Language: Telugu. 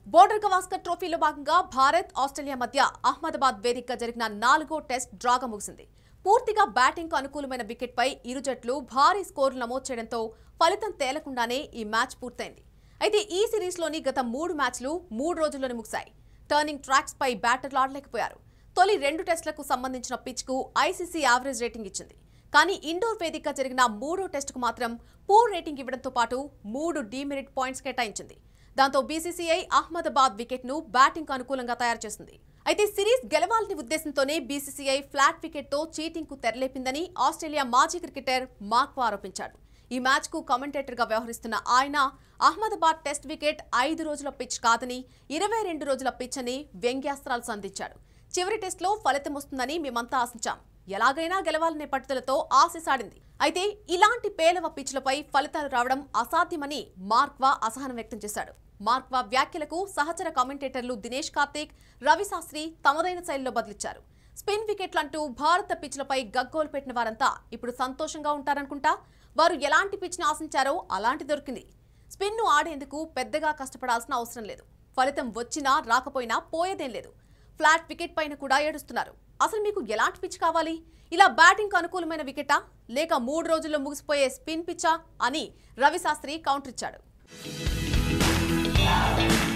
బోర్డర్ గవాస్కర్ ట్రోఫీలో భాగంగా భారత్ ఆస్ట్రేలియా మధ్య అహ్మదాబాద్ వేదికగా జరిగిన నాలుగో టెస్ట్ డ్రాగా ముగిసింది పూర్తిగా బ్యాటింగ్ కు అనుకూలమైన వికెట్ పై ఇరు జట్లు భారీ స్కోర్లు నమోదు చేయడంతో ఫలితం తేలకుండానే ఈ మ్యాచ్ పూర్తయింది అయితే ఈ సిరీస్ లోని గత మూడు మ్యాచ్లు మూడు రోజుల్లోనే ముగిశాయి టర్నింగ్ ట్రాక్స్ పై బ్యాటర్లు ఆడలేకపోయారు తొలి రెండు టెస్టులకు సంబంధించిన పిచ్ కు ఐసీసీ యావరేజ్ రేటింగ్ ఇచ్చింది కానీ ఇండోర్ వేదికగా జరిగిన మూడో టెస్టుకు మాత్రం పూర్ రేటింగ్ ఇవ్వడంతో పాటు మూడు డీమెరిట్ పాయింట్స్ కేటాయించింది దాంతో బీసీసీఐ అహ్మదాబాద్ వికెట్ ను బ్యాటింగ్ కు అనుకూలంగా తయారు చేసింది అయితే సిరీస్ గెలవాలని ఉద్దేశంతోనే బీసీసీఐ ఫ్లాట్ వికెట్ తో చీటింగ్ కు తెరలేపిందని ఆస్ట్రేలియా మాజీ క్రికెటర్ మార్క్వా ఆరోపించాడు ఈ మ్యాచ్ కు కమెంటేటర్ గా వ్యవహరిస్తున్న ఆయన అహ్మదాబాద్ టెస్ట్ వికెట్ ఐదు రోజుల పిచ్ కాదని ఇరవై రెండు రోజుల పిచ్ అని వ్యంగ్యాస్త్రాలు సంధించాడు చివరి టెస్ట్లో ఫలితం వస్తుందని మేమంతా ఆశించాం ఎలాగైనా గెలవాలనే పట్టుదలతో ఆశిసాడింది అయితే ఇలాంటి పేలవ పిచ్లపై ఫలితాలు రావడం అసాధ్యమని మార్క్వా అసహనం వ్యక్తం చేశాడు మార్క్వా వ్యాఖ్యలకు సహచర కామెంటేటర్లు దినేష్ కార్తీక్ రవిశాస్త్రి తమదైన శైలిలో బదిలిచ్చారు స్పిన్ వికెట్లంటూ భారత పిచ్లపై గగ్గోలు పెట్టిన వారంతా ఇప్పుడు సంతోషంగా ఉంటారనుకుంటా వారు ఎలాంటి పిచ్ని ఆశించారో అలాంటి దొరికింది స్పిన్ను ఆడేందుకు పెద్దగా కష్టపడాల్సిన అవసరం లేదు ఫలితం వచ్చినా రాకపోయినా పోయేదేం లేదు ఫ్లాట్ వికెట్ పైన కూడా ఏడుస్తున్నారు అసలు మీకు ఎలాంటి పిచ్ కావాలి ఇలా బ్యాటింగ్ అనుకూలమైన వికెటా లేక మూడు రోజుల్లో ముగిసిపోయే స్పిన్ పిచ్చా అని రవిశాస్త్రి కౌంటర్ ఇచ్చాడు